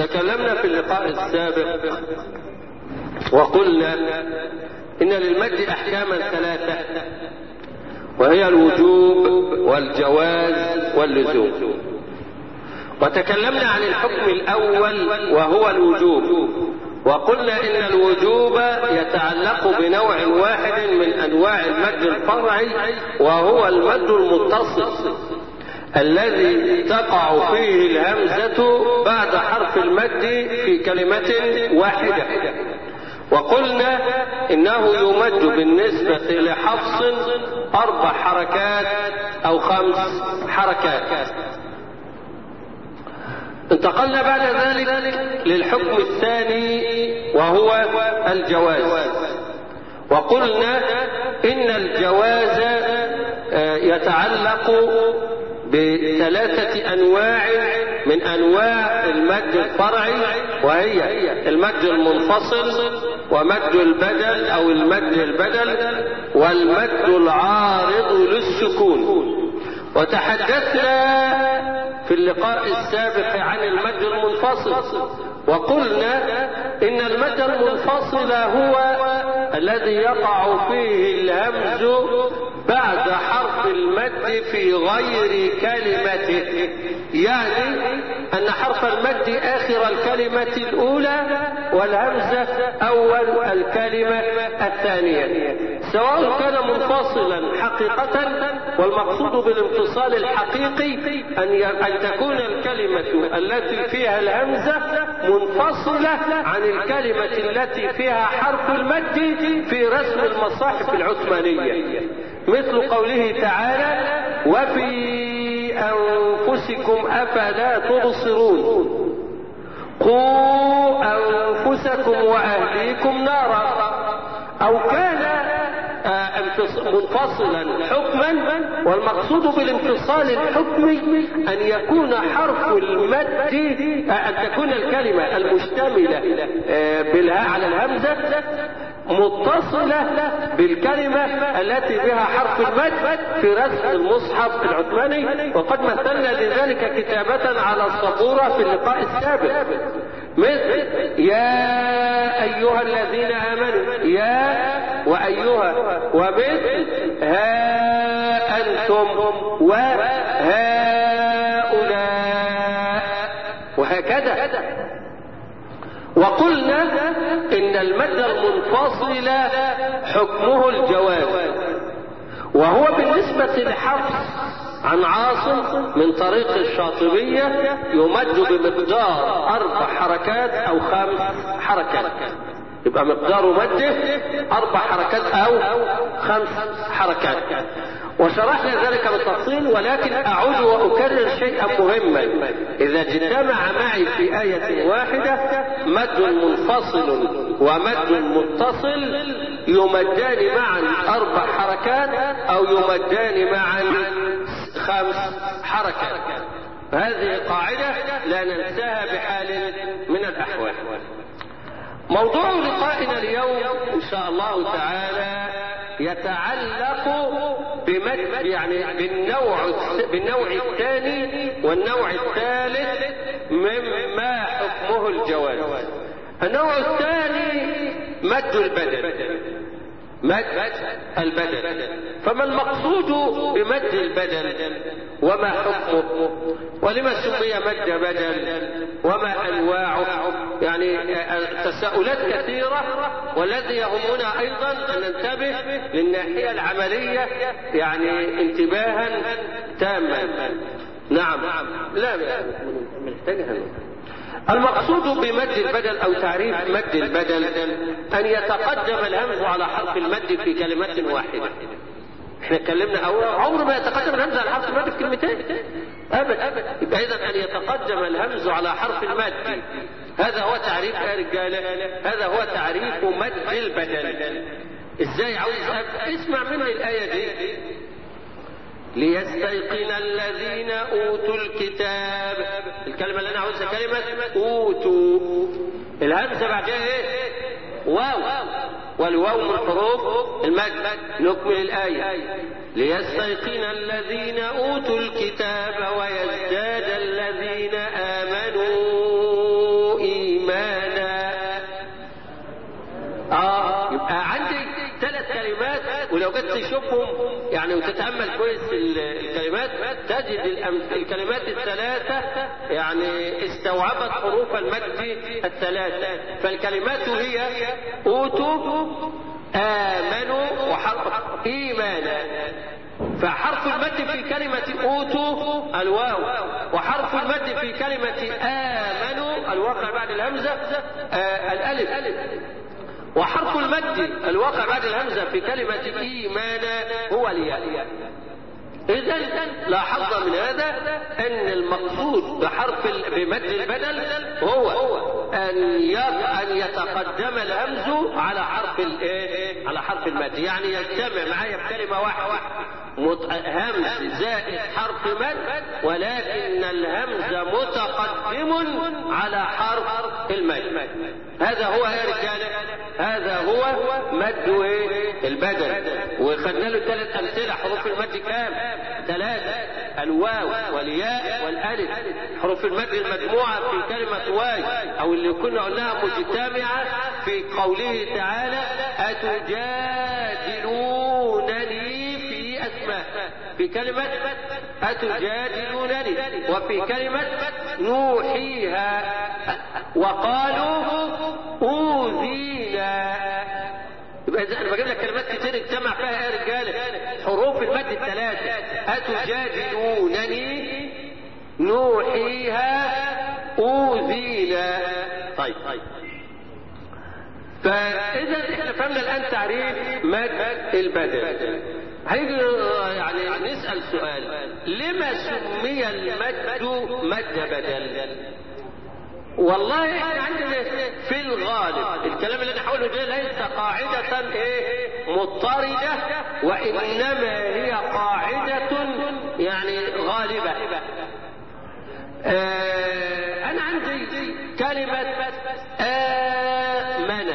تكلمنا في اللقاء السابق وقلنا إن للمد أحكاما ثلاثة وهي الوجوب والجواز واللزوم وتكلمنا عن الحكم الأول وهو الوجوب وقلنا إن الوجوب يتعلق بنوع واحد من أنواع المد الفرعي وهو المد المتصل الذي تقع فيه الهمزة بعد حرف المد في كلمة واحدة وقلنا انه يمد بالنسبة لحفص اربع حركات او خمس حركات انتقلنا بعد ذلك للحكم الثاني وهو الجواز وقلنا ان الجواز يتعلق بثلاثة أنواع من أنواع المد الفرعي وهي المد المنفصل ومد البدل أو المد البدل والمد العارض للسكون وتحدثنا في اللقاء السابق عن المد المنفصل وقلنا إن المد المنفصل هو الذي يقع فيه الهمز بعد حرف المد في غير كلمته يعني أن حرف المد آخر الكلمة الأولى والهمزة أول الكلمة الثانية سواء كان منفصلا حقيقة والمقصود بالانفصال الحقيقي أن أن تكون الكلمة التي فيها الهمزة منفصلة عن الكلمة التي فيها حرف المد في رسم المصاحف العثمانية مثل قوله تعالى وفي أنفسكم أفلا تبصرون قوا أنفسكم وأهليكم نارا أو كان منفصلا حكما والمقصود بالانفصال الحكمي أن يكون حرف المد أن تكون الكلمة المشتملة بالهاء على الهمزة متصلة بالكلمة التي بها حرف المد في رسم المصحف العثماني وقد مثلنا لذلك كتابة على السبورة في اللقاء السابق مثل يا أيها الذين آمنوا يا وأيها ومثل ها أنتم وهؤلاء وهكذا وقلنا ان المد المنفصل حكمه الجواز وهو بالنسبة لحفص عن عاصم من طريق الشاطبية يمد بمقدار اربع حركات او خمس حركات يبقى مقدار مده اربع حركات او خمس حركات وشرحنا ذلك بالتفصيل ولكن اعود واكرر شيئا مهما اذا اجتمع معي في آية واحدة مد منفصل ومد متصل يمدان معا اربع حركات او يمدان معا خمس حركات هذه قاعدة لا ننساها بحال من الاحوال موضوع لقائنا اليوم ان شاء الله تعالى يتعلق بمد يعني بالنوع بالنوع الثاني والنوع الثالث مما حكمه الجواز النوع الثاني مد البدل مد البدل فما المقصود بمد البدل وما حكمه ولما سمي مد بدل وما انواعه يعني تساؤلات كثيره والذي يهمنا ايضا ان ننتبه للناحيه العمليه يعني انتباها تاما نعم لا محتاجها المقصود بمد البدل او تعريف مد البدل ان يتقدم الهمز على حرف المد في كلمة واحدة احنا اتكلمنا اول عمر ما يتقدم الهمز على حرف المد في كلمتين ابدا يبقى اذا ان يتقدم الهمز على حرف المد هذا هو تعريف يا رجاله هذا هو تعريف مد البدل ازاي عاوز اسمع منها الايه دي ليستيقن الذين اوتوا الكتاب الكلمه اللي انا عاوزها كلمه اوتوا الهمزه بعدها ايه واو والواو من حروف المد نكمل الايه ليستيقن الذين اوتوا الكتاب ويزداد الذين امنوا لو جيت تشوفهم يعني وتتامل كويس الكلمات تجد الكلمات الثلاثه يعني استوعبت حروف المد الثلاثه فالكلمات هي اوتوا امنوا وحرف ايمانا فحرف المد في كلمة أوتوا الواو وحرف المد في كلمة آمنوا الواقع بعد الهمزة آه الألف وحرف المد الواقع بعد الهمزة في كلمة إيمانا هو الياء إذا لاحظنا من هذا أن المقصود بحرف بمد البدل هو أن أن يتقدم الهمز على حرف الإيه؟ على حرف المد، يعني يجتمع معايا بكلمة واحدة همز زائد حرف مد ولكن الهمز متقدم على حرف المد. هذا هو يا رجاله هذا هو مد البدل وخدنا له ثلاث امثله حروف المد كام؟ ثلاثه الواو والياء والالف حروف المد المجموعه في كلمه واي او اللي كنا قلناها مجتمعه في قوله تعالى اتجادلونني في اسماء في كلمه اتجادلونني وفي كلمه نوحيها وقالوا اوذينا يبقى انا بجيب لك كلمات كتير اجتمع فيها يا رجاله حروف المد الثلاثه اتجادلونني نوحيها اوذينا طيب فاذا احنا فهمنا الان تعريف مد البدل هيجي يعني نسال سؤال لما سمي المد مد بدل والله احنا عندنا في الغالب الكلام اللي انا هقوله ده ليس قاعدة ايه مضطردة وانما هي قاعدة يعني غالبة آه انا عندي كلمة آمن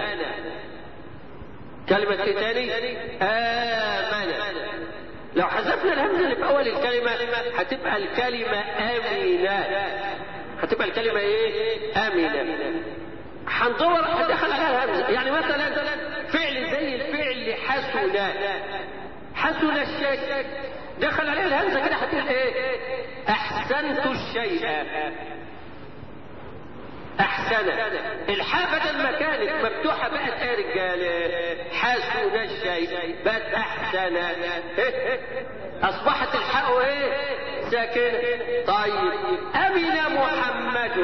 كلمة ايه تاني آمن لو حذفنا الهمزة اللي في اول الكلمة هتبقى الكلمة آمنة هتبقى الكلمة ايه آمنة هندور هندخل عليها الهمزة يعني مثلا فعل زي الفعل حسن حسن الشيء دخل عليها الهمزة كده هتقول ايه احسنت الشيء احسن الحاء بدل ما كانت مفتوحه بقت يا رجاله حسن الشيء بقت احسن اصبحت الحاء ايه ساكنه طيب امن محمد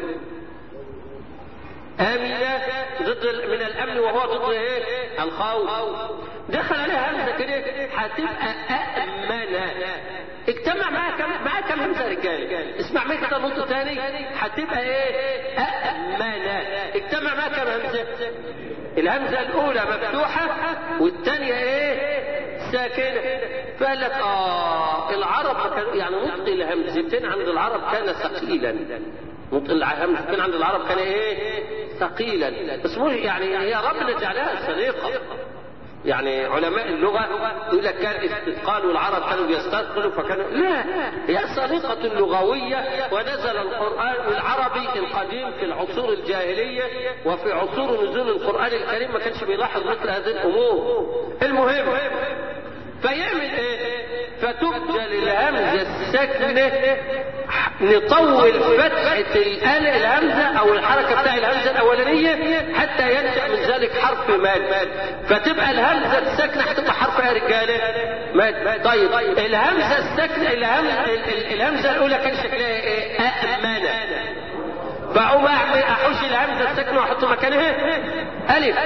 امن ضد من الامن وهو ضد ايه الخوف دخل عليها همزه كده هتبقى امن اجتمع معاها كم معاها كم همزه يا رجاله اسمع مني كده نقطه تاني هتبقى ايه امن اجتمع معاها كم همزه الهمزه الاولى مفتوحه والثانيه ايه ساكنه فقال لك اه العرب كانوا يعني نطق الهمزتين عند العرب كان ثقيلا نطق الهمزتين عند العرب كان ايه ثقيلا بس مش يعني هي ربنا جعلها سليقه يعني علماء اللغة يقول لك كان استثقال والعرب كانوا بيستثقلوا فكانوا لا هي صديقة لغوية ونزل القرآن والعربي القديم في العصور الجاهلية وفي عصور نزول القرآن الكريم ما كانش بيلاحظ مثل هذه الأمور المهم فيعمل ايه فتبدل الهمزة الساكنة نطول فتحة الآل الهمزة أو الحركة بتاع الهمزة الأولانية حتى ينشأ من ذلك حرف ماد فتبقى الهمزة الساكنة هتبقى حرف يا رجالة ماد طيب الهمزة الساكنة الهمزة, الهمزة الأولى كان شكلها إيه؟ أأمنة فأقوم أعمل أحوش الهمزة الساكنة وأحط مكانها ألف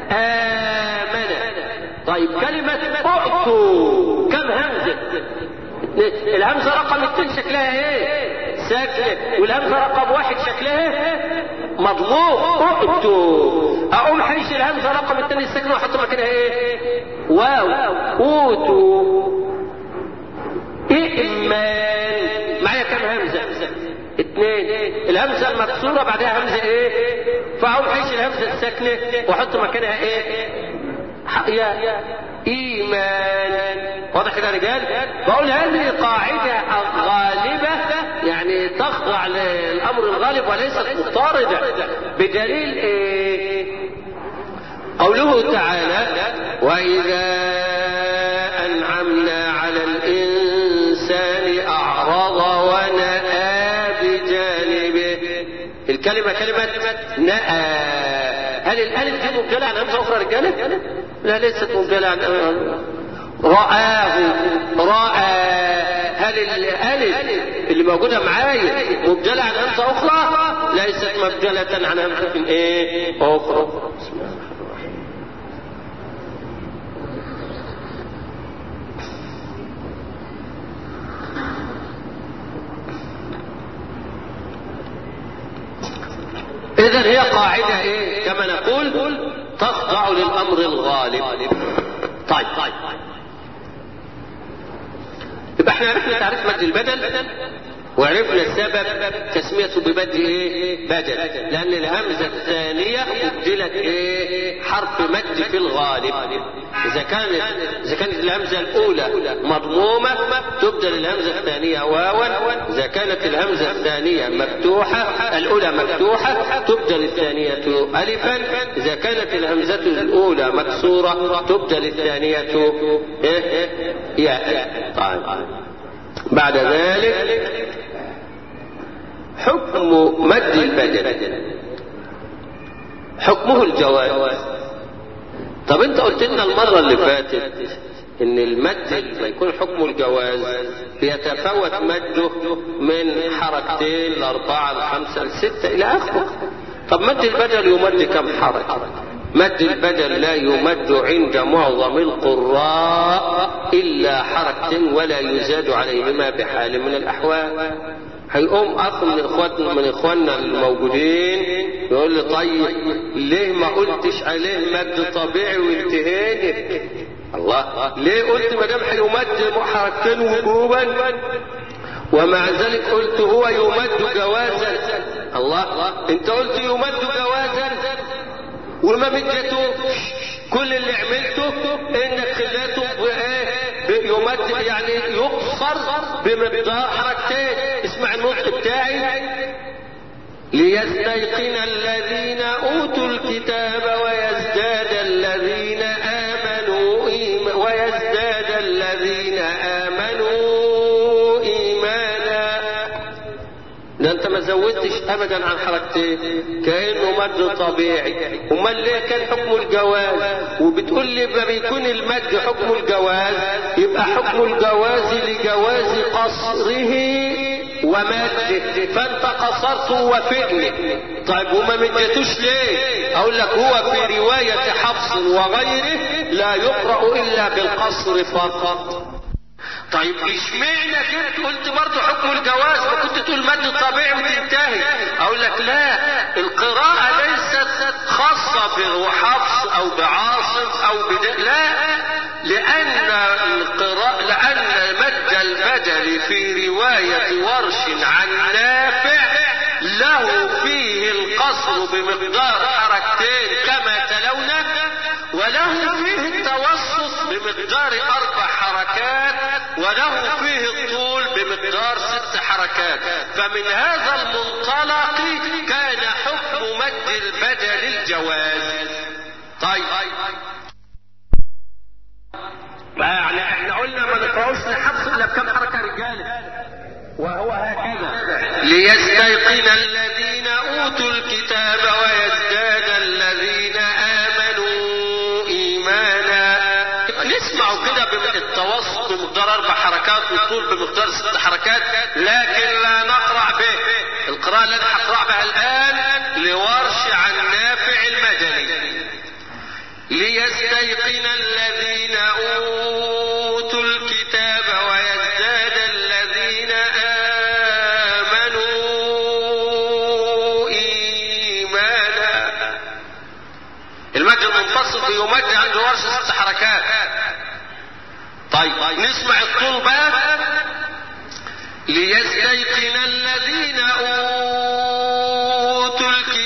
آمنة طيب كلمة أؤتوا كم همزة الهمزة رقم اثنين شكلها ايه ساكنة والهمزة رقم واحد شكلها مضموم أؤتوا أقوم حيش الهمزة رقم الثاني الساكنة وأحط مكانها ايه واو أوتوا إئمان معايا كم همزة اثنين الهمزة المكسورة بعدها همزة ايه فأقوم حيش الهمزة الساكنة وأحط مكانها ايه يا ايمان واضح كده يا رجال بقول هذه قاعدة غالبة يعني تخضع للامر الغالب وليست مضطردة بدليل ايه قوله تعالى واذا الكلمة كلمة نأى هل الألف دي مبدلة عن همزة أخرى رجالة؟ لا ليست مبدلة عن رآه رأى هل الألف اللي موجودة معايا مبدلة عن همزة أخرى؟ ليست مبدلة عن همزة إيه؟ أخرى بسم الله الرحمن الرحيم إذا هي قاعدة إيه؟ كما نقول تخضع للأمر الغالب. طيب طيب يبقى احنا عرفنا تعريف مد البدل وعرفنا السبب تسميته ببدء ايه؟ بدل لأن الهمزة الثانية أبدلت ايه؟ حرف مد في الغالب إذا كانت إذا كانت الهمزة الأولى مضمومة تبدل الهمزة الثانية واوا إذا كانت الهمزة الثانية مفتوحة الأولى مفتوحة تبدل الثانية ألفا إذا كانت الهمزة الأولى مكسورة تبدل الثانية إيه؟ ياء طيب بعد ذلك حكم مد البدل حكمه الجواز طب انت قلت لنا المرة اللي فاتت ان المد ما يكون حكمه الجواز بيتفاوت مده من حركتين لاربعة لخمسة لستة الى اخره طب مد البدل يمد كم حركة مد البدل لا يمد عند معظم القراء الا حركة ولا يزاد عليهما بحال من الاحوال هيقوم اخ من اخواتنا من اخواننا الموجودين يقول لي طيب ليه ما قلتش عليه مد طبيعي وانتهينا الله ليه قلت ما دام هيمد حركتين وجوبا ومع ذلك قلت هو يمد جوازا الله انت قلت يمد جوازا وما مديتوش كل اللي عملته انك خليته يمد يعني يقصر بمقدار حركتين اسمع النطق بتاعي ليستيقن الذين اوتوا الكتاب ويزداد الذين امنوا إيما ويزداد الذين امنوا ايمانا ده انت ما زودتش ابدا عن حركتين كانه مد طبيعي امال ليه كان حكم الجواز وبتقول لي ما بيكون المد حكم الجواز يبقى حكم الجواز لجواز قصره ومده فانت قصرت ووافقني طيب وما مديتوش ليه اقول لك هو في رواية حفص وغيره لا يقرأ الا بالقصر فقط طيب اشمعنى كده قلت برضه حكم الجواز ما كنت تقول مد طبيعي وتنتهي اقول لك لا القراءة ليست خاصة بحفص او بعاصم او بد... لا لان القراءة لان مد البدل في رواية ورش عن نافع له فيه القصر بمقدار حركتين كما تلونا وله فيه التوسط بمقدار اربع حركات وله فيه الطول بمقدار ست حركات فمن هذا المنطلق كان حكم مد البدل الجواز طيب يعني احنا قلنا ما نقراوش لحفص الا بكم حركه رجاله وهو هكذا ليستيقن الذين اوتوا الكتاب ويزداد الذين امنوا ايمانا نسمع كده بالتوسط بمقدار اربع حركات والطول بمقدار ست حركات لكن لا نقرا به القراءه التي هقرا بها الان لورش عن نافع المدني ليستيقن الذين اوتوا الكتاب ويزداد الذين امنوا ايمانا المد المنفصل بيمد عند ورش ست حركات طيب نسمع الطول بقى ليستيقن الذين اوتوا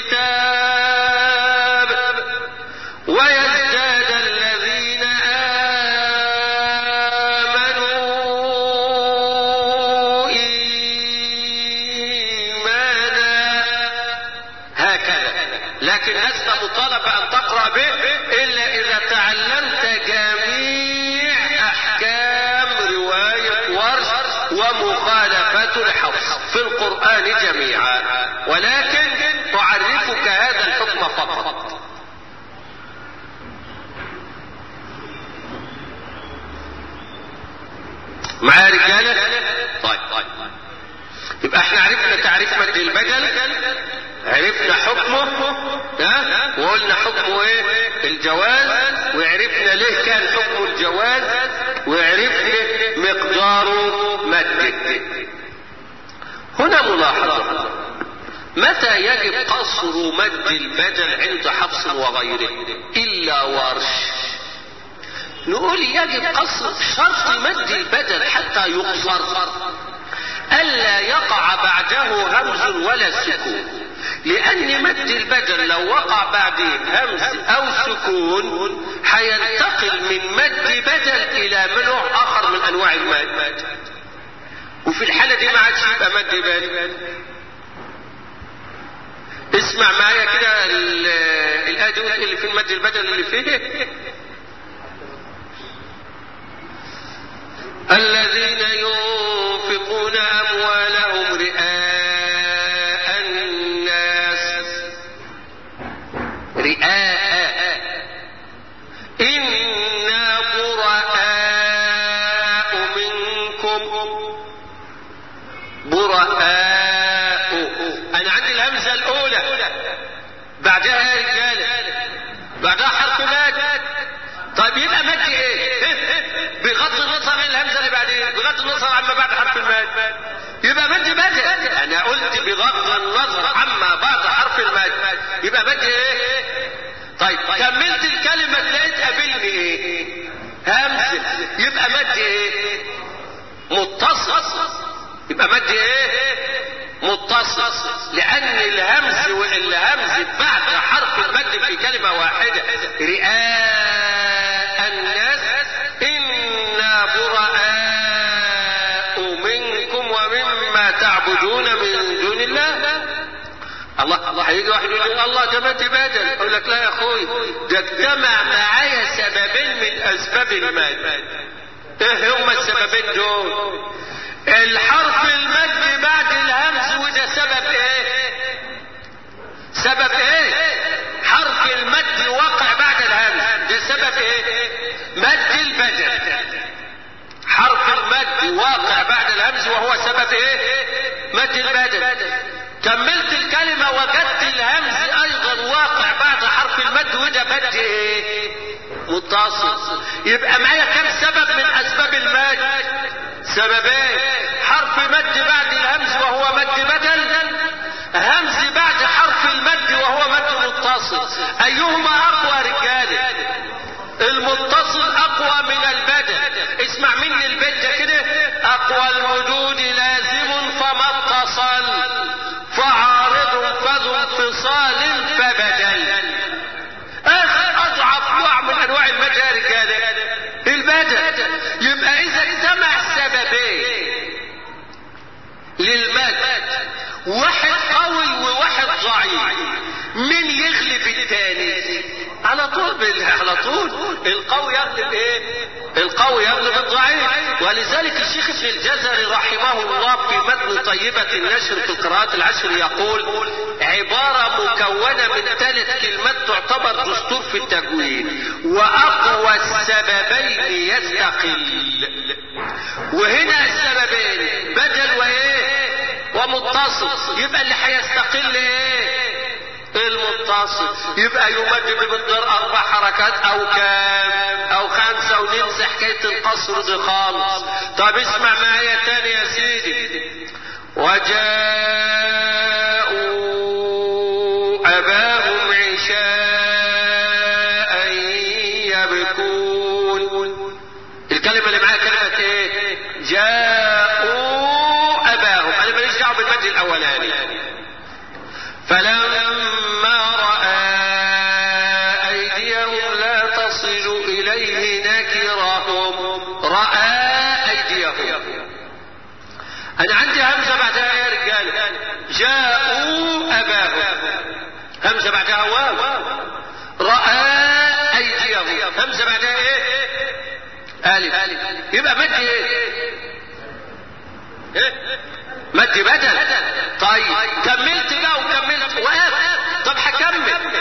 الكتاب ويزداد الذين امنوا ايمانا هكذا لكن لست مطالب ان تقرا به الا اذا تعلمت جميع احكام روايه ورش ومخالفه الحفظ في القران جميعا ولكن البدل عرفنا حكمه ها وقلنا حكمه ايه الجواز وعرفنا ليه كان حكمه الجواز وعرفنا مقداره مده هنا ملاحظة متى يجب قصر مد البدل عند حفص وغيره الا ورش نقول يجب قصر شرط مد البدل حتى يقصر الا يقع بعده همز ولا سكون لان مد البدل لو وقع بعده همز او سكون هينتقل من مد بدل الى نوع اخر من انواع المد وفي الحالة دي ما عادش يبقى مد بدل اسمع معايا كده الآية اللي في المد البدل اللي فيه الذين ينفقون أموالهم رئاء الناس رئاء إنا براء منكم براء أنا عندي الهمزة الأولى بعدها يا رجالة بعدها حرف مد طيب يبقى مد ايه بغض النظر عن الهمزه اللي بعدين بغض النظر عما بعد حرف المد يبقى مد مد انا قلت بغض النظر عما بعد حرف المد يبقى مد ايه طيب كملت الكلمه تلاقيت قابلني ايه همزه يبقى مد ايه متصل يبقى مد ايه متصل لان الهمز والهمز بعد حرف المد في كلمه واحده رئاء الناس انا براء منكم ومما تعبدون من دون الله الله الله هيجي واحد يقول لي الله ده مد بدل اقول لك لا يا اخوي ده اجتمع معايا سببين من اسباب المد ايه هما السببين دول الحرف المد بعد الهمز وده سبب ايه سبب ايه حرف المد وقع بعد الهمز ده سبب ايه مد البدل حرف المد واقع بعد الهمز وهو سبب ايه مد البدل كملت الكلمة وجدت الهمز ايضا واقع بعد حرف المد وده مد ايه متصل يبقى معايا كم سبب من اسباب المد سببين حرف مد بعد الهمز وهو مد بدل همز بعد حرف المد وهو مد متصل ايهما اقوى رجاله المتصل اقوى من البدل اسمع مني البيت ده كده اقوى الوجود لازم فما اتصل فعارض فذو انفصال فبدل اخر اضعف نوع من انواع المد يا رجاله البدل يبقى اذا اجتمع سببين للمد واحد قوي وواحد ضعيف مين يغلب التاني على طول بال- على طول القوي يغلب ايه القوي يغلب الضعيف ولذلك الشيخ ابن الجزري رحمه الله في متن طيبة النشر في القراءات العشر يقول عبارة مكونة من ثلاث كلمات تعتبر دستور في التجويد وأقوى السببين يستقل وهنا السببين بدل وايه ومتصل يبقى اللي هيستقل ايه المتصل يبقى يمد بمقدار اربع حركات او كام او خمسة وننسى حكاية القصر دي خالص طب اسمع معايا تاني يا سيدي وجاءوا اباهم عشاء يبكون الكلمة اللي معايا كلمة ايه جاءوا اباهم انا ماليش دعوه بالمد الاولاني فلما راى ايديهم لا تصل اليه نكرهم راى ايديهم انا عندي همزه بعدها يا رجال جاءوا اباهم همزه بعدها واو راى ايديهم همزه بعدها ايه الف يبقى مد ايه ايه مد بدل طيب كملت بقى وكملت وقف طب هكمل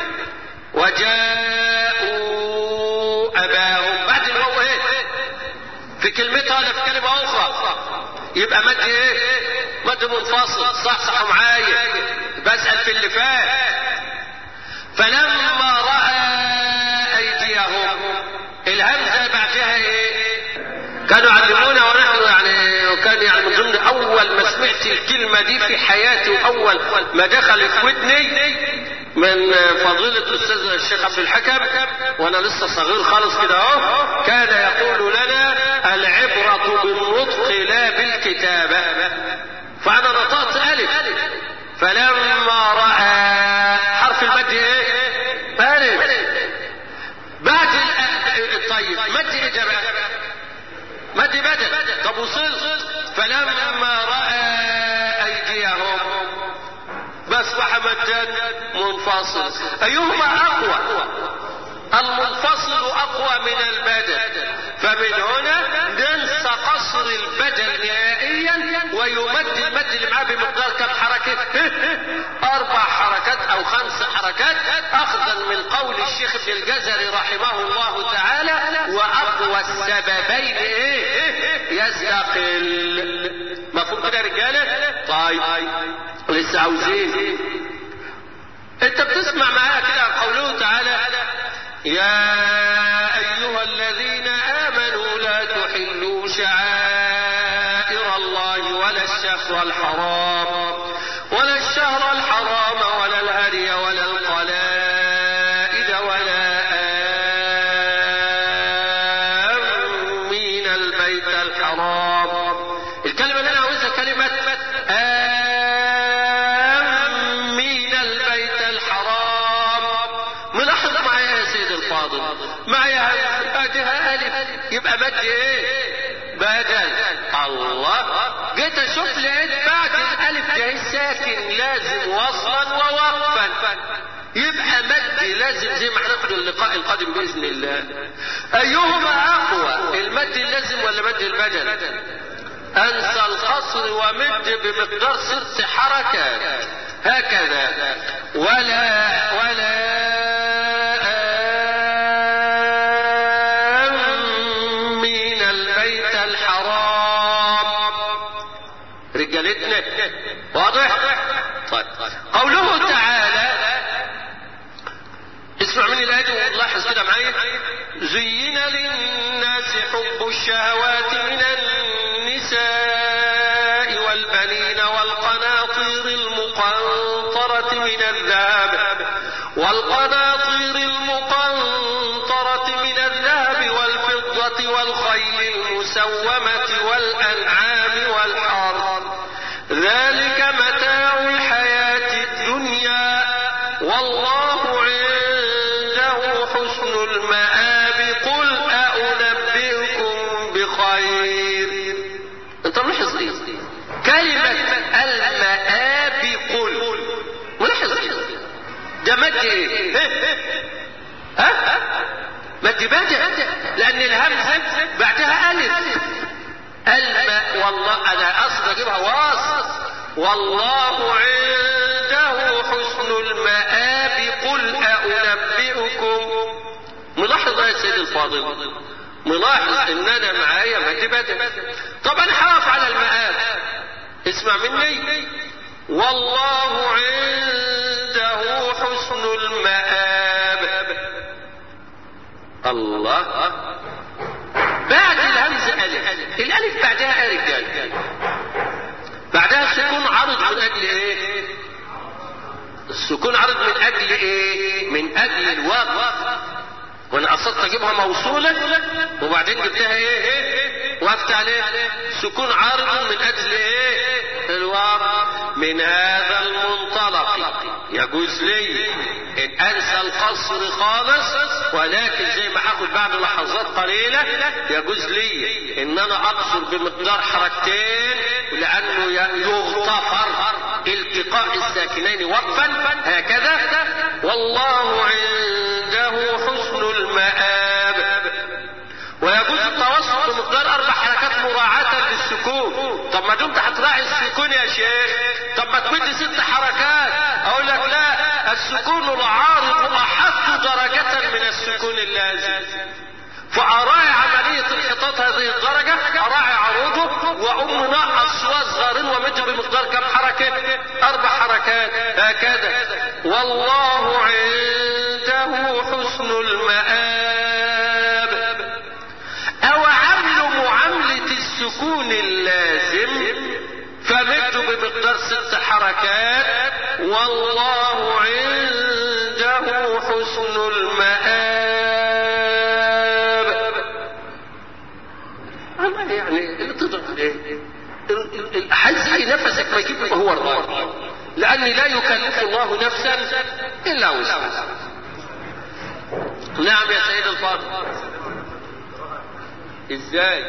وجاءوا اباهم بعد الواو ايه في كلمتها ولا في كلمه اخرى يبقى مد ايه مد منفصل صح صح معايا بسأل في اللي فات فلما رأى أيديهم الهمزة بعدها إيه؟ كانوا يعلمونا ونحن يعني وكان يعني من ضمن أول ما سمعت الكلمة دي في حياتي وأول ما دخلت في ودني من فضيلة الأستاذ الشيخ عبد الحكم وأنا لسه صغير خالص كده أهو كان يقول لنا العبرة بالنطق لا بالكتابة فأنا نطقت ألف فلما رأى حرف المد إيه؟ ألف بعد طيب مد إيه جماعة؟ مد بدل طب وصل فلما رأى أيديهم فاصبح مدا منفصل أيهما أقوى المنفصل أقوى من البدل فمن هنا ننسى قصر البدل نهائيا ويمد المد اللي معاه بمقدار كم حركة أربع حركات أو خمس حركات أخذا من قول الشيخ ابن الجزري رحمه الله تعالى وأقوى السببين إيه يستقل مفهوم كده يا رجالة طيب لسه عاوزين انت بتسمع معايا كده قوله تعالى يا ايها الذين امنوا لا تحلوا شعائر الله ولا الشهر الحرام ولا الشهر الحرام ولا الهدي ولا القلائد ولا آمين البيت الحرام الكلمة اللي انا عاوزها كلمة آمين البيت الحرام ملاحظ معايا يا سيد الفاضل معايا بعدها ألف يبقى مد ايه بدل الله جيت اشوف لقيت بعد الالف ده ساكن لازم وصلا ووقفا يبقى مد لازم زي ما هناخد اللقاء القادم باذن الله ايهما اقوى المد اللازم ولا مد البدل انسى القصر ومد بمقدار ست حركات هكذا ولا ولا آمين البيت الحرام رجالتنا واضح طيب قوله تعالى اسمع مني الآية ولاحظ كده معايا زين للناس حب الشهوات من النساء والبنين والقناطير المقنطرة من الذهب والقناطير المقنطرة من الذهب والفضة والخيل المسومة والأنعام والحرث ذلك متاع الحياة الدنيا والله عنده حسن المآب قل أنبئكم بخير انت ملاحظ ايه كلمة المآب قل ملاحظ ده مد ايه ها مد بدء لان الهمزة بعدها الف الماء والله انا اصلا اجيبها واصل والله عنده حسن المآب قل أنبئكم ملاحظ يا سيدي الفاضل ملاحظ ان انا معايا مد بدء طب انا هقف على المآب اسمع مني والله عنده حسن المآب الله بعد الهمز ألف الألف بعدها ألف رجال بعدها السكون عرض من أجل إيه السكون عرض من أجل إيه من أجل الوقف وانا قصدت اجيبها موصولة وبعدين جبتها ايه وقفت عليه سكون عارض من اجل ايه الواقع من هذا المنطلق يجوز لي ان انسى القصر خالص ولكن زي ما هاخد بعد لحظات قليلة يجوز لي ان انا اقصر بمقدار حركتين لانه يغتفر التقاء الساكنين وقفا هكذا والله عنده حسن المآب ويجوز التوسط بمقدار اربع حركات مراعاة للسكون طب ما دمت هتراعي السكون يا شيخ طب ما تمد ست حركات اقول لك لا السكون العارض احط درجة من السكون اللازم فأراعي عملية انحطاط هذه الدرجة أراعي عروضه وأقوم نقص شوية صغيرين ومد بمقدار كم حركة؟ أربع حركات هكذا والله عنده حسن المآب أو عمل معاملة السكون اللازم فمد بمقدار ست حركات والله عنده حسن المآب أما يعني اللي تقدر ايه حزي نفسك ما يجيب هو الراجل لأن لا يكلف الله نفسا إلا وسعها نعم يا سيد الفاضل ازاي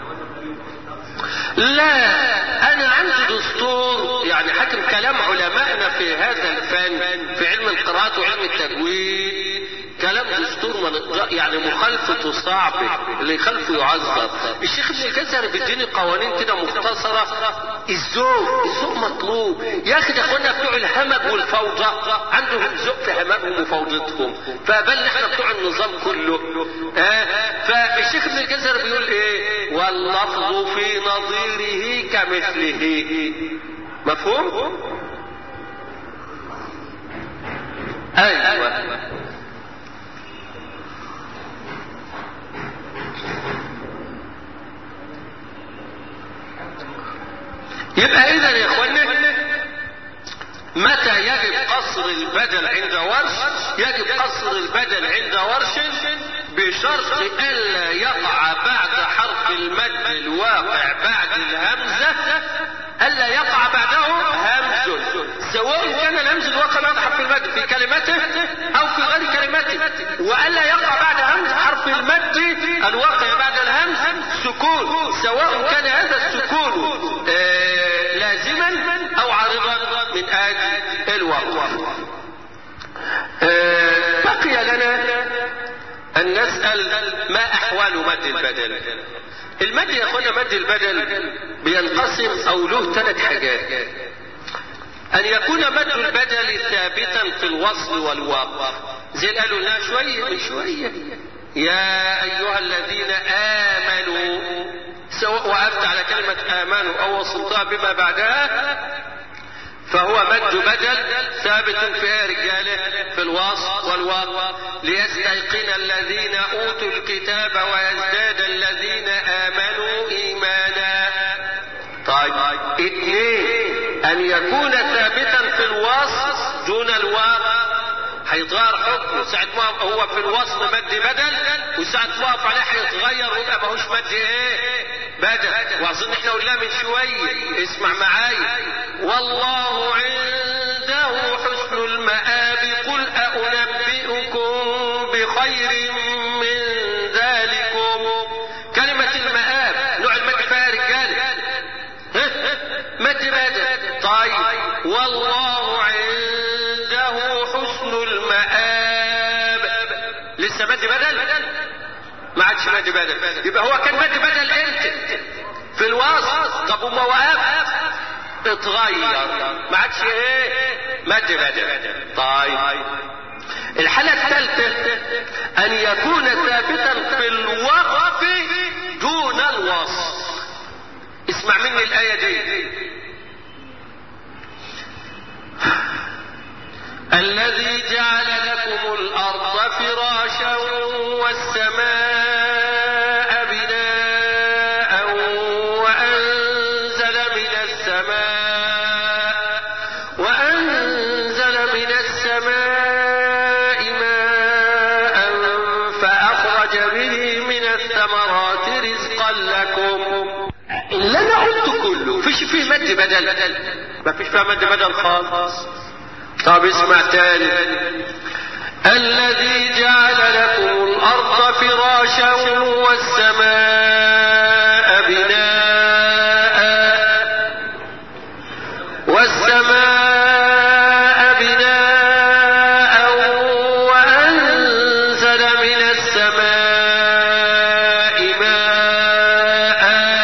لا انا عندي دستور يعني حكم كلام علمائنا في هذا الفن في علم القراءات وعلم التجويد كلام دستور من يعني مخالفته صعبة اللي يخالفه يعذب الشيخ ابن الجزري بيديني قوانين كده مختصرة الذوق الذوق مطلوب يا اخي ده اخوانا بتوع الهمج والفوضى عندهم ذوق في همجهم وفوضتهم فبل احنا بتوع النظام كله آه فالشيخ ابن الجزري بيقول ايه واللفظ في نظيره كمثله مفهوم ايوه يبقى اذا يا اخوانا متى يجب قصر البدل عند ورش يجب قصر البدل عند ورش بشرط الا يقع بعد حرف المد الواقع بعد الهمزة الا يقع بعده همز سواء كان الهمز الواقع بعد حرف المد في كلمته او في غير كلمته والا يقع بعد همز حرف المد الواقع بعد الهمز سكون سواء كان هذا السكون آه لازما او عارضا من اجل الوقف آه بقي لنا ان نسال ما احوال مد البدل المد يا اخوانا مد البدل بينقسم او له ثلاث حاجات ان يكون مد البدل ثابتا في الوصل والواقع زي اللي قالوا لنا شويه من شويه يا ايها الذين امنوا سواء وقفت على كلمة آمنوا أو وصلتها بما بعدها فهو مد بدل ثابت في رجاله في الوصف والواقع ليستيقن الذين أوتوا الكتاب ويزداد الذين آمنوا إيمانا طيب اثنين أن يكون ثابتا في الوصف دون الواقع هيتغير حكمه ساعة ما هو في الوصل مد بدل وساعة ما وقف عليه هيتغير ويبقى ماهوش مد ايه بدل واظن احنا قلنا من شوية اسمع معايا والله عنده حسن المآب قل أنبئكم بخير من ذلكم كلمة المآب نوع المد فيها رجالة مد بدل طيب والله عنده حسن المآب لسه مد بدل ما عادش مد بدل يبقى هو كان مد بدل امتى في الوسط طب وما وقف اتغير ما عادش ايه مد بدل طيب الحالة الثالثة ان يكون ثابتا في الوقف دون الوصف اسمع مني الآية دي الذي جعل لكم الأرض فراشا والسماء بناء وأنزل من السماء وأنزل من السماء ماء فأخرج به من الثمرات رزقا لكم اللي أنا قلت كله فيش فيه مد بدل ما فيش فيه مد بدل خالص طب اسمع تاني الذي جعل لكم الأرض فراشا والسماء بناء والسماء بناء وأنزل من السماء ماء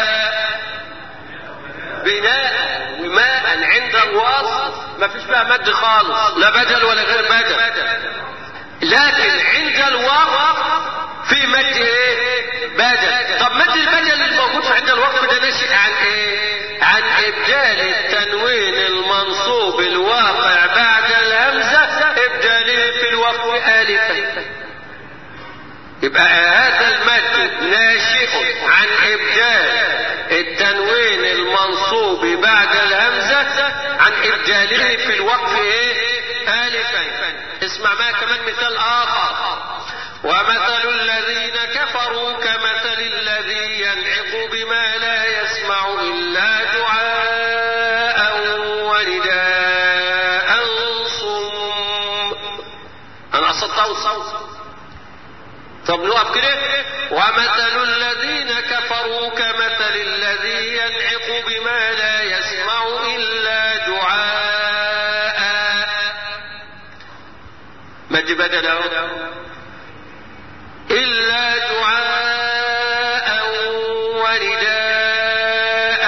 بناء وماء عند الوصف ما فيش بقى مد خالص لا بدل ولا غير بدل لكن عند الوقف في مد ايه بدل طب مد البدل الموجود في عند الوقف ده نشأ عن ايه عن ابدال التنوين المنصوب الواقع بعد الهمزة ابداله في الوقف الفا يبقى هذا المد ناشئ عن ابدال التنوين المنصوب بعد الهمزة عن ابداله في الوقف ايه الفا اسمع معايا كمان مثال اخر ومثل الذين كفروا كمثل الذي ينعق بما لا يسمع إلا دعاء ونداء صم أنا أصدت الصوت طب نقف كده ومثل الذين كفروا كمثل الذي ينعق بما لا يسمع إلا دعاء مد بدله إلا دعاء ورداء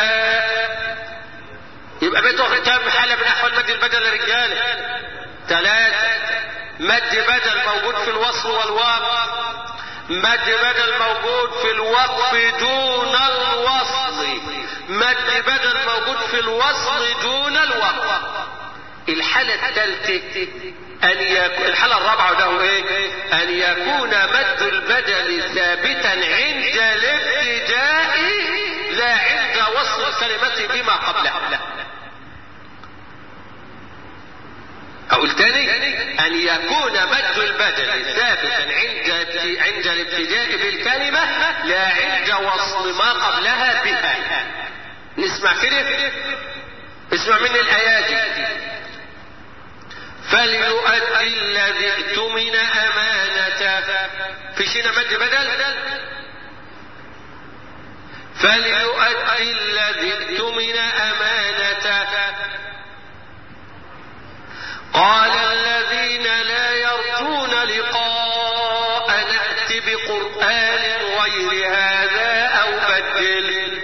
يبقى بيته كام حالة من أحوال مد البدل للرجالة ثلاثة مد بدل موجود في الوصل والواقع مد بدل موجود في الوقف دون الوصل مد بدل موجود في الوصل دون الوقف الحالة الثالثة أن يكون الحالة الرابعة ده إيه؟ أن يكون مد البدل ثابتا عند الابتداء لا عند وصل الكلمة بما قبلها. أقول تاني أن يكون مد البدل ثابتا عند عند الابتداء بالكلمة لا عند وصل ما قبلها بها. نسمع كده؟ اسمع مني الآيات دي. فليؤدي الذي اؤتمن أمانته في شيء مد بدل فليؤدي الذي اؤتمن أمانته قال الذين لا يرجون لقاء نأت بقرآن غير هذا أو بدل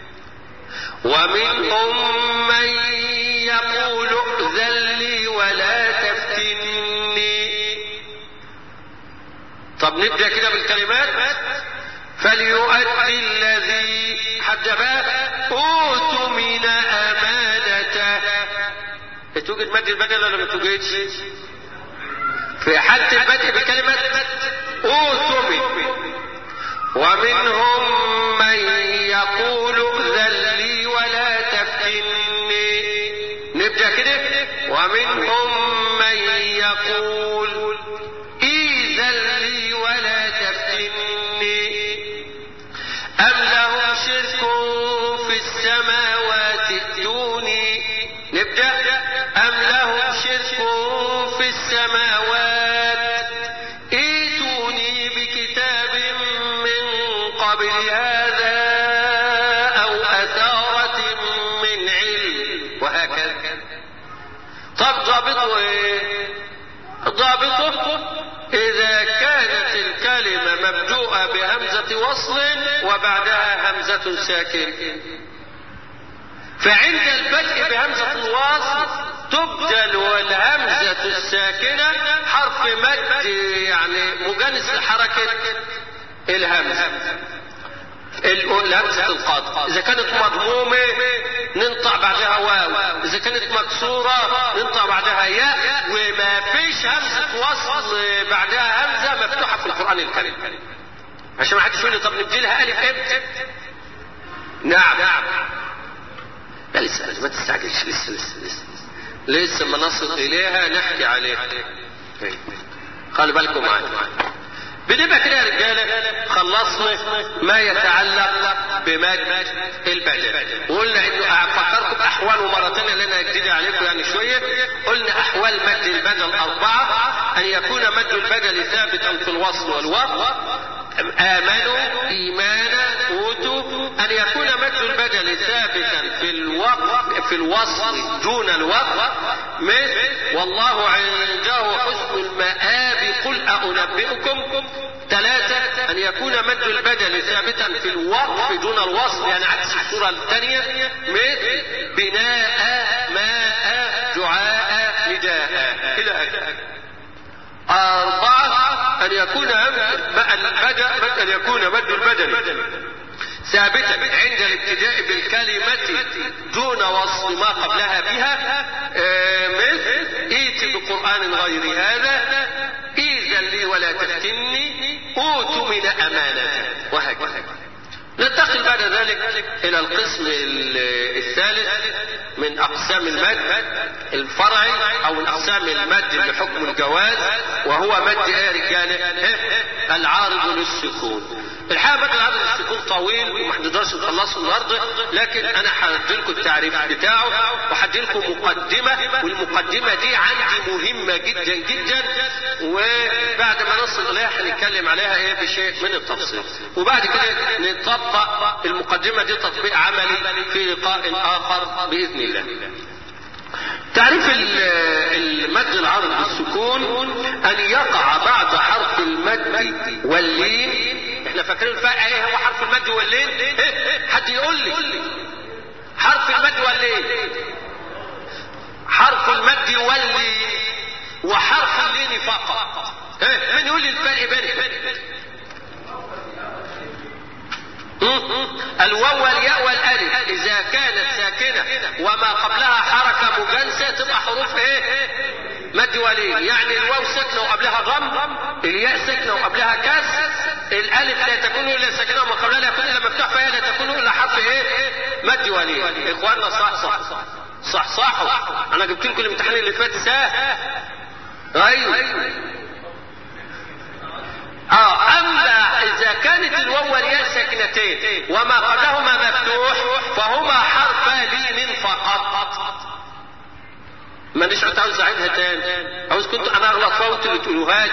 ومنهم من يقول ائذن لي ولا تفتني طب نبدا كده بالكلمات فليؤدي الذي حد بقى اوتوا من امانته توجد مد البدل ولا ما توجدش في حالة البدء بكلمة اوتوا ومنهم من يقول ائذن لي ولا تفتني نبدا كده ومنهم من يقول اذن لي ولا تفتني ام لهم شرك في السماوات ائتوني نبدا ام لهم شرك في السماوات ائتوني بكتاب من قبل هذا او اثاره من علم وهكذا طب ضابطه ايه ضابطه اذا كانت الكلمة مبدوءة بهمزة وصل وبعدها همزة ساكن فعند البدء بهمزة الوصل تبدل والهمزة الساكنة حرف مد يعني مجانس لحركة الهمزة الهمزة القاطع إذا كانت مضمومة ننطق بعدها واو إذا كانت مكسورة ننطق بعدها ياء وما فيش همزة وصل بعدها همزة مفتوحة في القرآن الكريم عشان ما حدش يقول لي طب نبدلها ألف امتى؟ نعم نعم لا لسه ما تستعجلش لسه لسه لسه لسه ما نصل إليها نحكي عليها خلي بالكم معايا بنبقى كده يا رجاله خلصنا ما يتعلق بمد البدن وقلنا انه فكركم احواله مره ثانيه لنا جديده عليكم يعني شويه قلنا احوال مد البدل اربعه ان يكون مد البدل ثابتا في الوصل والوقف امنوا ايمانا اوتوا ان يكون مد البدل ثابتا في الوقف في الوصل دون الوقف مثل والله عنده حسن المآب قل أنبئكم ثلاثة أن يكون مد البدل ثابتا في الوقف دون الوصل يعني عكس الصورة الثانية مثل بناء ماء دعاء نداء إلى أربعة أن يكون المد أن يكون مد البدن ثابتا عند الابتداء بالكلمة دون وصف ما قبلها بها مثل ائت بقرآن غير هذا إذا لي ولا تفتني أوت من أمانة وهكذا ننتقل بعد ذلك إلى القسم الثالث من أقسام المد الفرعي أو من أقسام المد بحكم الجواز وهو مد إيه رجالة العارض للسكون الحقيقه بدل عدد السكون طويل وما هنقدرش نخلصه النهارده لكن انا هدي لكم التعريف بتاعه وهدي لكم مقدمه والمقدمه دي عندي مهمه جدا جدا وبعد ما نصل اليها هنتكلم عليها ايه بشيء من التفصيل وبعد كده نطبق المقدمه دي تطبيق عملي في لقاء اخر باذن الله تعريف المد العرض بالسكون ان يقع بعد حرف المد واللين احنا فاكرين الفرق ايه هو حرف المد واللين إيه؟ حد يقول لي حرف المد واللين حرف المد واللين وحرف اللين فقط إيه؟ من يقول لي الفرق بينهم الواو والياء والالف اذا كانت ساكنه وما قبلها حركه مجانسه تبقى حروف ايه مد ولين يعني الواو ساكنه وقبلها ضم الياء ساكنه وقبلها كسر الالف لا تكون الا ساكنه وما قبلها لا يكون الا مفتوح فهي لا تكون الا حرف ايه مد ولين اخواننا صح صح صح صحوا انا جبت لكم الامتحان اللي فات سهل ايوه اه اما اذا كانت الواو والياء ساكنتين وما قبلهما مفتوح فهما حرف لين فقط مانيش عاوز اعيدها تاني عاوز كنت انا اغلط فوت اللي تقولوها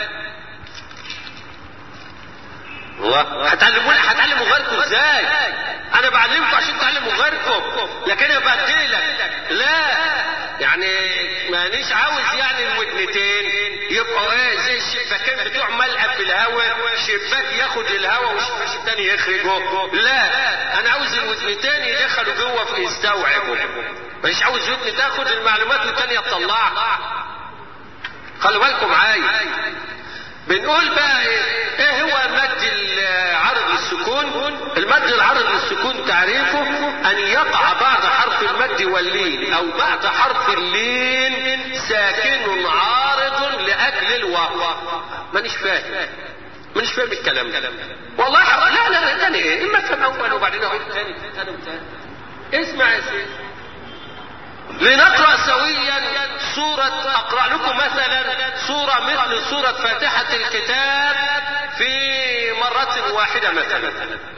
هتعلموني هتعلموا غيركم ازاي انا بعلمكم عشان تعلموا غيركم لكن انا بديلك لا يعني مانيش عاوز يعني الودنتين يبقوا ايه زي الشباكين بتوع ملقب في الهواء شباك ياخد الهواء والشباك التاني يخرجه لا انا عاوز الودنتين يدخلوا جوه في يستوعبوا مش عاوز ودن تاخد المعلومات والتانية تطلعها خلوا بالكم معايا بنقول بقى ايه, إيه هو المد العرض للسكون المد العرض للسكون تعريفه ان يقع بعد حرف المد واللين او بعد حرف اللين ساكن عارض لاجل الواو مانيش فاهم مانيش فاهم الكلام ده والله لا لا لا تاني ايه اما افهم اول وبعدين اقول تاني تاني تاني اسمع يا سيدي لنقرأ سويا سورة أقرأ لكم مثلا سورة مثل سورة فاتحة الكتاب في مرة واحدة مثلا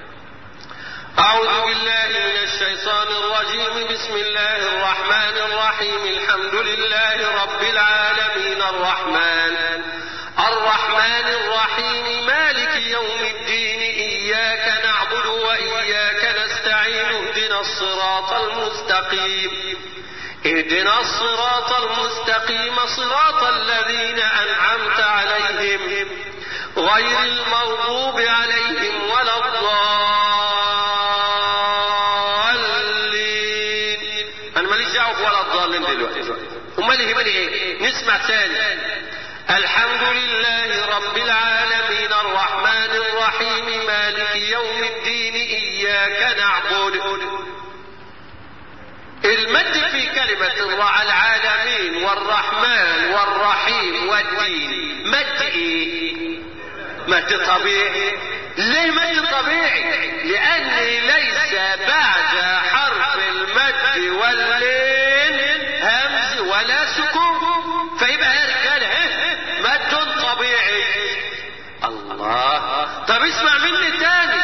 أعوذ بالله من الشيطان الرجيم بسم الله الرحمن الرحيم الحمد لله رب العالمين الرحمن الرحمن الرحيم مالك يوم الدين إياك نعبد وإياك نستعين اهدنا الصراط المستقيم اهدنا الصراط المستقيم صراط الذين أنعمت عليهم غير المغضوب عليهم ولا الضالين أنا ماليش دعوة ولا الضالين دلوقتي أمال يهمني إيه؟ نسمع تاني الحمد لله رب العالمين الرحمن الرحيم مالك يوم الدين إياك نعبد المد في كلمة العالمين والرحمن والرحيم والدين مد ايه مد طبيعي ليه مد طبيعي لان ليس بعد حرف المد واللين همز ولا سكون فيبقى يا رجاله مد طبيعي الله طب اسمع مني تاني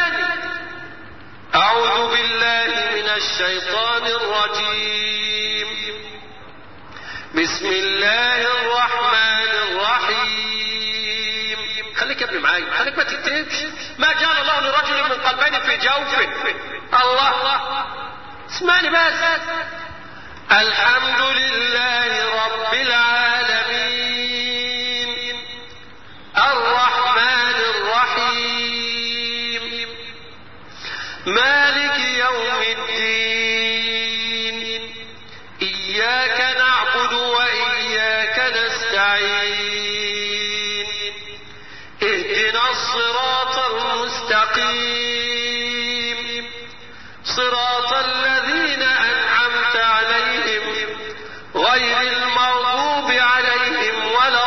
أعوذ بالله من الشيطان الرجيم بسم الله الرحمن الرحيم خليك يا ابني معايا خليك ما تكتبش ما جعل الله لرجل من قلبين في جوفه الله اسمعني بس الحمد لله رب العالمين الرحمن الرحيم مالك يوم الدين إياك نعبد وإياك نستعين مستقيم صراط الذين أنعمت عليهم غير المغضوب عليهم ولا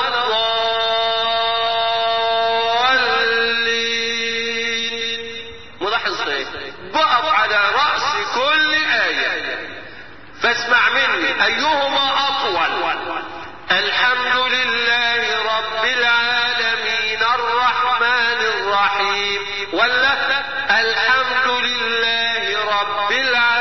الضالين ملاحظ ايه بقف على رأس كل آية فاسمع مني أيهما أطول الحمد لله رب العالمين الرحمن الرحيم ولا الحمد لله رب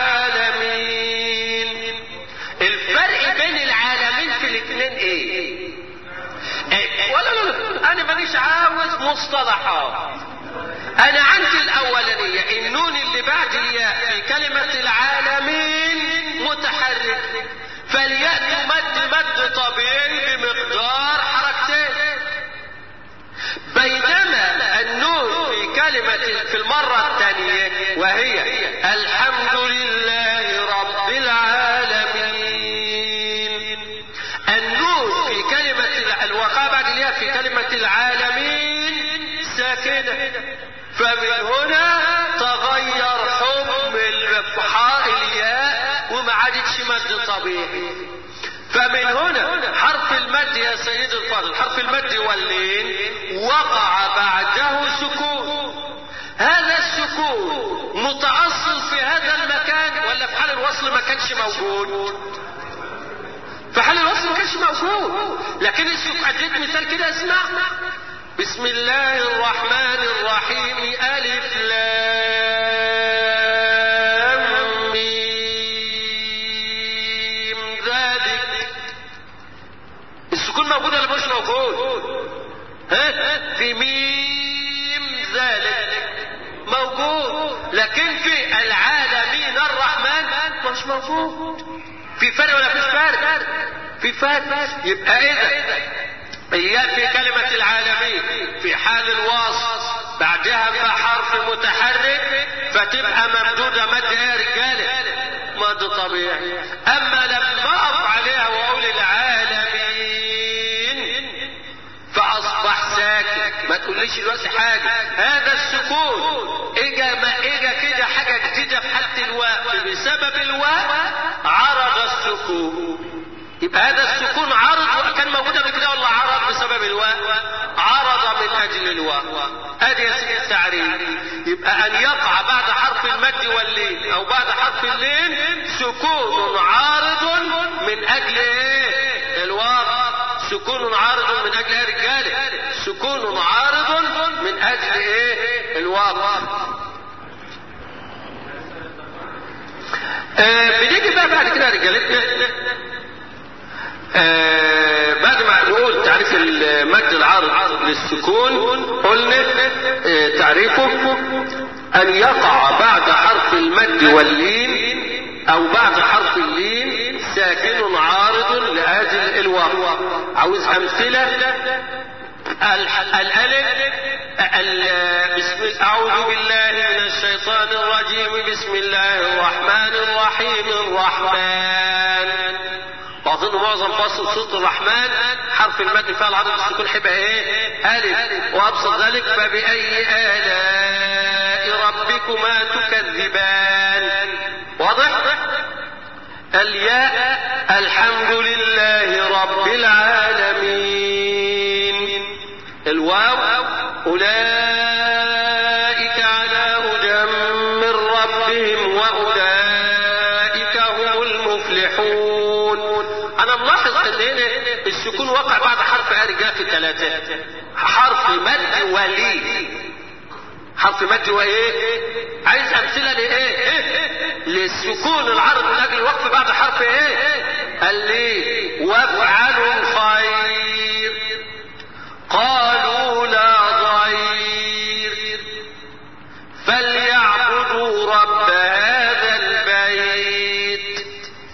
العالمين الفرق بين العالمين في الاثنين ايه, إيه؟ ولا لا لا انا مانيش عاوز مصطلحات انا عندي الاولانية النون اللي بعد الياء في كلمة العالمين متحرك فالياء تمد مد طبيعي بمقدار حركتين بينما النون في كلمة في المرة الثانية وهي الحمد لله رب العالمين النون في كلمة الوقع بعد الياء في كلمة العالمين ساكنة فمن هنا تغير حكم الفحاء الياء وما عادتش مد طبيعي فمن هنا حرف المد يا سيد الفاضل حرف المد واللين وقع بعده سكون هذا السكون متأصل في هذا المكان ولا في حال الوصل ما كانش موجود في حال الوصل ما كانش موجود لكن السكون اديت مثال كده اسمع بسم الله الرحمن الرحيم ألف لام ميم ذلك السكون موجود ولا مش موجود ها في ميم ذلك موجود لكن في العالمين الرحمن مش موجود في فرق ولا فيش فرق في فرق يبقى اذا الياء في كلمة العالمين في حال الوصف بعدها بقى حرف متحرك فتبقى ممدودة مد يا رجالة مد طبيعي اما لما اقف عليها واقول العالمين فاصبح ساكن ما تقوليش دلوقتي حاجة هذا السكون اجا ما اجا كده حاجة جديدة في حالة الواء بسبب الواء عرض السكون يبقى هذا السكون عرض وكان موجود قبل كده ولا عرض بسبب الواء عرض من اجل الواء ادي يا سيدي التعريف يبقى ان يقع بعد حرف المد واللين او بعد حرف اللين سكون عارض من اجل ايه الواء سكون عارض من اجل ايه رجاله سكون عارض من اجل ايه الواء آه بنيجي بقى بعد كده يا رجالتنا آه بعد ما نقول تعريف المد العارض للسكون قلنا آه تعريفه ان يقع بعد حرف المد واللين او بعد حرف اللين ساكن عارض لاجل الواو عاوز امثله الالف بسم اعوذ بالله من الشيطان الرجيم بسم الله الرحمن الرحيم الرحمن واظن معظم فصل صوت الرحمن حرف المد فيها العدد السكون حبه ايه الف وابسط ذلك فباي الاء ربكما تكذبان واضح الياء الحمد لله رب العالمين الواو اولئك على هدى من ربهم واولئك هم المفلحون انا ملاحظ ان هنا السكون وقع بعد حرف ارجاء في الثلاثه حرف مد ولي حرف مد وايه عايز امثله لايه للسكون العرض من اجل الوقف بعد حرف ايه قال لي وافعلوا الخير قالوا لا ضير فليعبدوا رب هذا البيت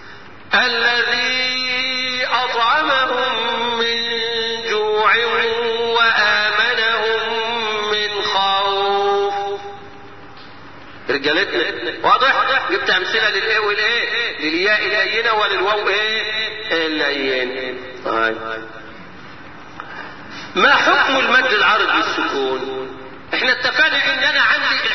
الذي اطعمهم من جوع وامنهم من خوف رجالتنا واضح جبت امثله للايه والايه للياء اللينه وللواو ايه اللين طيب ما حكم المد العرض للسكون احنا اتفقنا ان انا عندي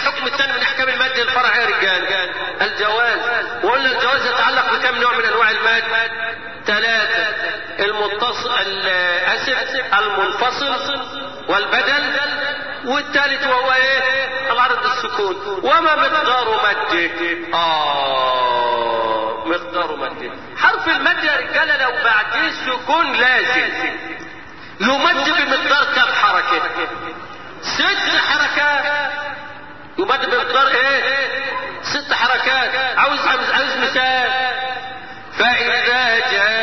المد الفرع يا رجال الجواز وقلنا الجواز يتعلق بكم نوع من انواع المد ثلاثة المتصل الاسف المنفصل والبدل والثالث وهو ايه العرض السكون وما مقدار مده اه مقدار مده حرف المد يا رجاله لو بعديه سكون لازم يمد بمقدار كم حركه ست حركات يمد بمقدار ايه ست حركات عاوز عاوز مثال فاذا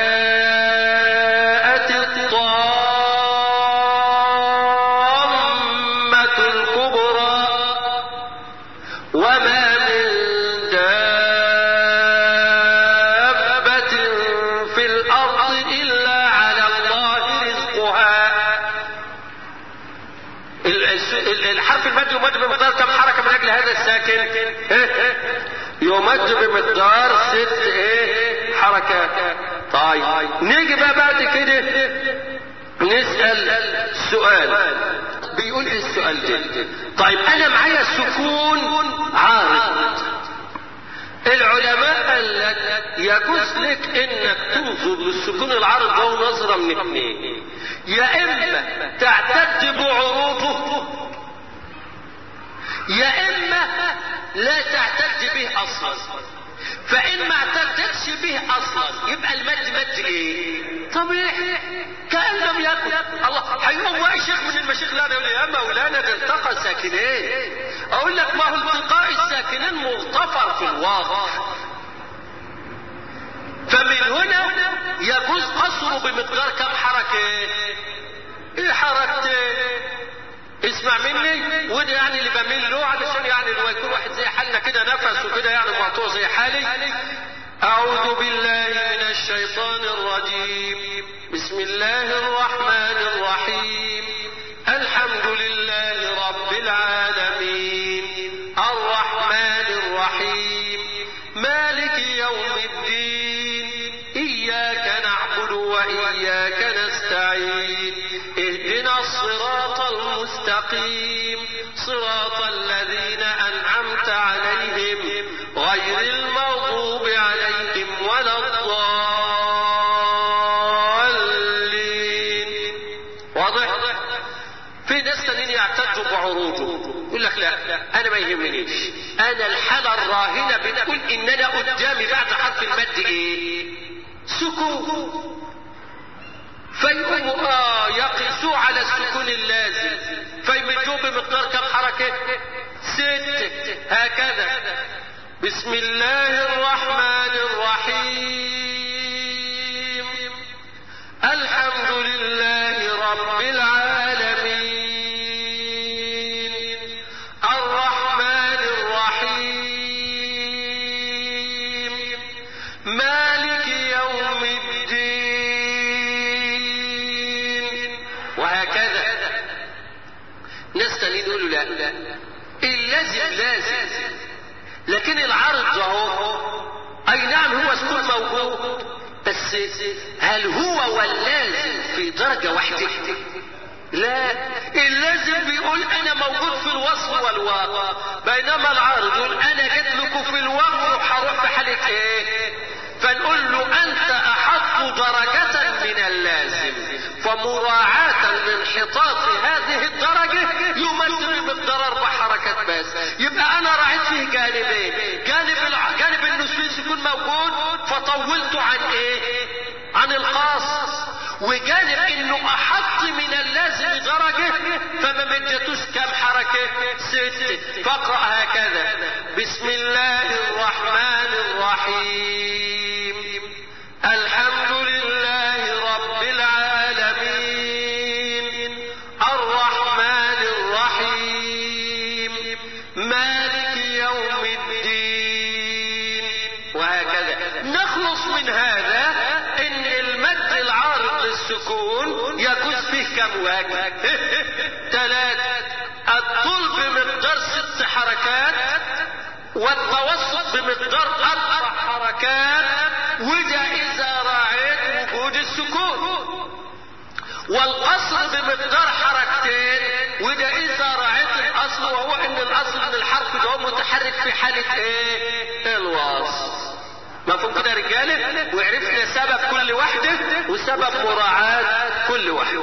جاءت الطامة الكبرى وما من دابة في الأرض إلا على الله رزقها الحرف المد يمد بمقدار كم حركة من أجل هذا الساكن يمد بمقدار ست ايه حركات طيب نيجي بقى بعد كده نسأل سؤال بيقول ايه السؤال ده طيب انا معايا سكون عارض العلماء قال لك يجوز لك انك تنظر للسكون العارض ده نظرة من اثنين يا اما تعتد بعروضه يا اما لا تعتد به اصلا فان ما اعتدتش به اصلا يبقى المد مد ايه طبيعي كان لم يكن الله هيقوم واقع شيخ من المشايخ لا يقول يا مولانا ده التقى ساكنين اقول لك ما هو التقاء الساكنين مغتفر في الواقع فمن هنا يجوز قصره بمقدار كم حركه ايه حركتين اسمع مني وده يعني اللي بميل له علشان يعني لو يكون واحد زي حالنا كده نفسه كده يعني مقطوع زي حالي اعوذ بالله من الشيطان الرجيم بسم الله الرحمن الرحيم الحمد لله رب العالمين الرحمن الرحيم مالك يوم الدين اياك نعبد واياك نستعين اهدنا الصراط المستقيم صراط الذين انعمت عليهم غير المغضوب عليهم ولا الضالين واضح في ناس تانيين يعتدوا بعروضه يقول لك لا انا ما يهمنيش انا الحاله الراهنه بتقول ان انا قدامي بعد حرف المد ايه سكون فيقوموا اه يقيسوا على السكون اللازم فيمدوا بمقدار كم حركه ست هكذا بسم الله الرحمن الرحيم الحمد لله رب العالمين الرحمن الرحيم مالك يوم الدين وهكذا ناس تانيين يقولوا لا اللازم لازم لكن العرض اهو اي نعم هو سكون موجود بس هل هو واللازم في درجة واحدة لا اللازم بيقول انا موجود في الوصف والواقع بينما العارض يقول انا جيت لكم في الوقت وهروح في حالة ايه فنقول له انت احط درجة من اللازم فمراعاة لانحطاط هذه الدرجة يمد بمقدار اربع حركات بس يبقى انا راعيت فيه جانبين جانب الع... جانب النسبي يكون موجود فطولت عن ايه عن الخاص وجانب انه احط من اللازم درجة فما مدتوش كم حركة ست فاقرأ هكذا بسم الله الرحمن الرحيم الحمد لله رب العالمين الرحمن الرحيم مالك يوم الدين وهكذا نخلص من هذا ان المد العارض للسكون يجوز فيه كم وجه ثلاثة الطول بمقدار ست حركات والتوسط بمقدار اربع حركات وده اذا راعيت وجود السكون والقصر بمقدار حركتين وده اذا راعيت الاصل وهو ان الاصل ان الحرف ده متحرك في حالة ايه الوصل مفهوم كده يا رجاله وعرفنا سبب كل واحدة وسبب مراعاة كل واحدة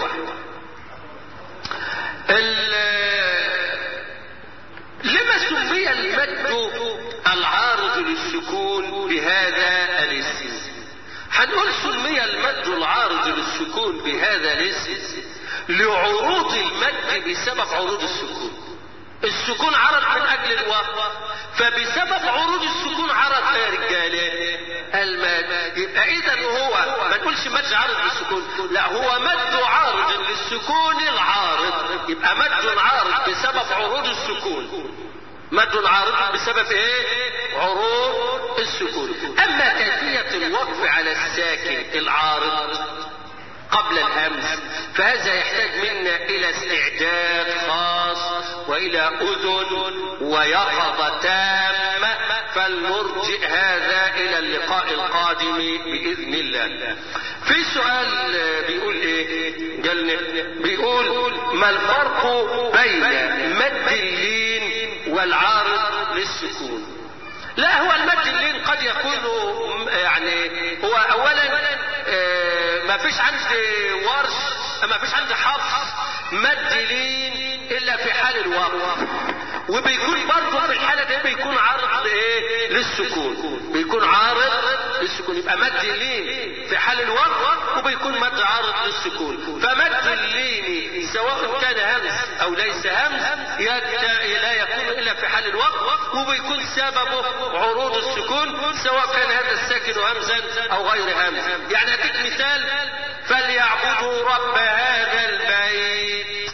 لما سمي المد العارض للسكون بهذا الاسم هنقول سمي المد العارض للسكون بهذا الاسم لعروض المد بسبب عروض السكون السكون عرض من اجل الواو فبسبب عروض السكون عرض يا رجاله المد يبقى اذا هو ما نقولش مد عارض للسكون لا هو مد عارض للسكون العارض يبقى مد عارض بسبب عروض السكون مد عارض بسبب ايه عروض السكون اما كيفية الوقف على الساكن العارض قبل الهمز فهذا يحتاج منا الى استعداد خاص والى اذن ويقظة تامة فلنرجئ هذا الى اللقاء القادم باذن الله في سؤال بيقول ايه قالنا بيقول ما الفرق بين مد اللين والعارض للسكون لا هو المد اللين قد يكون يعني هو اولا ما فيش عندي ورش ما فيش عندي حفص مد لين الا في حال الوقف وبيكون برضه في الحالة دي بيكون عارض ايه للسكون بيكون عارض للسكون يبقى مد اللين في حال الوقف وبيكون مد عارض للسكون فمد اللين سواء كان همز او ليس همز لا يكون الا في حال الوقف وبيكون سببه عروض السكون سواء كان هذا الساكن همزا او غير همز يعني اديك مثال فليعبدوا رب هذا البيت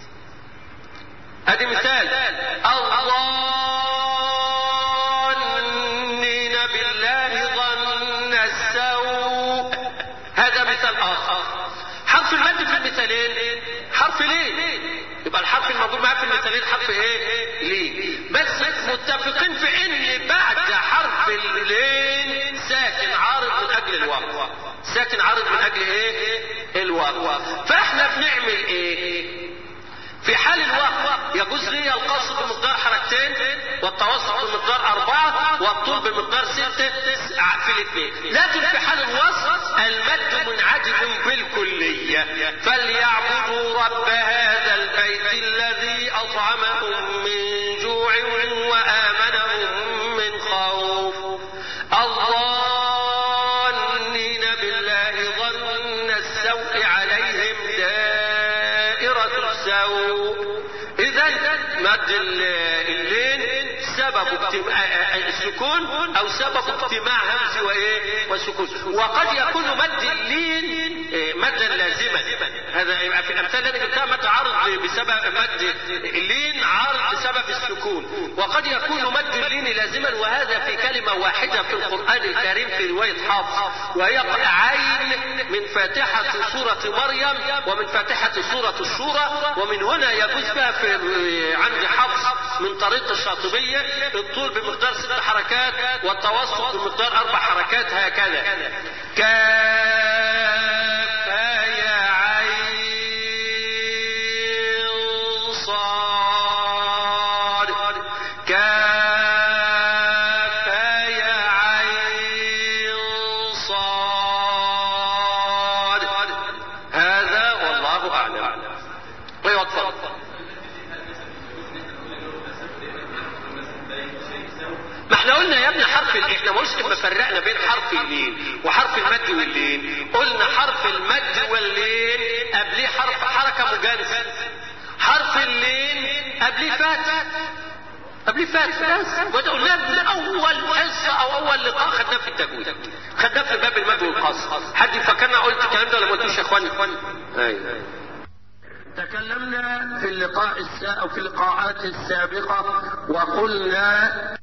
ادي مثال الظانين بالله ظن السوء هذا مثال اخر حرف المد في المثالين حرف ليه يبقى الحرف الموجود معاه في المثالين حرف ايه ليه بس متفقين في ان بعد حرف اللين ساكن عارض من اجل الواو ساكن عارض من اجل ايه الواو فاحنا بنعمل ايه في حال الوقف يجوز لي القصر بمقدار حركتين والتوسط بمقدار أربعة والطول بمقدار ستة في الاثنين لكن في حال الوصف المد منعدم بالكلية فليعبدوا رب هذا البيت الذي أطعمهم من جوع وآمنهم من خوف الظانين بالله ظن السوء عليهم دائرة السوء إذا مد اللين سبب السكون أو سبب اجتماع همز وإيه وسكون وقد يكون مد اللين مدا لازما هذا يبقى في الأمثال اللي جبتها مد عرض بسبب مد اللين عرض بسبب السكون وقد يكون مد اللين لازما وهذا في كلمة واحدة في القرآن الكريم في رواية حافظ وهي عين من فاتحة سورة مريم ومن فاتحة سورة الشورى ومن هنا يجوز بها في عند حفص من طريق الشاطبية الطول بمقدار ست حركات والتوسط بمقدار أربع حركات هكذا كاف يا عين صاد كاف يا عين صاد هذا والله أعلم ايوه اتفضل ما احنا قلنا يا ابني حرف ال... احنا مش ما فرقنا بين حرف اللين وحرف المد واللين قلنا حرف المد واللين قبليه حرف حركه مجانسه حرف اللين قبليه فات قبليه فات بس وده قلنا من اول حصه او اول لقاء خدناه في التجويد خدناه في باب المد والقصر حد يفكرنا قلت الكلام ده ولا ما قلتوش يا اخواني ايوه تكلمنا في اللقاء الس... أو في اللقاءات السابقة وقلنا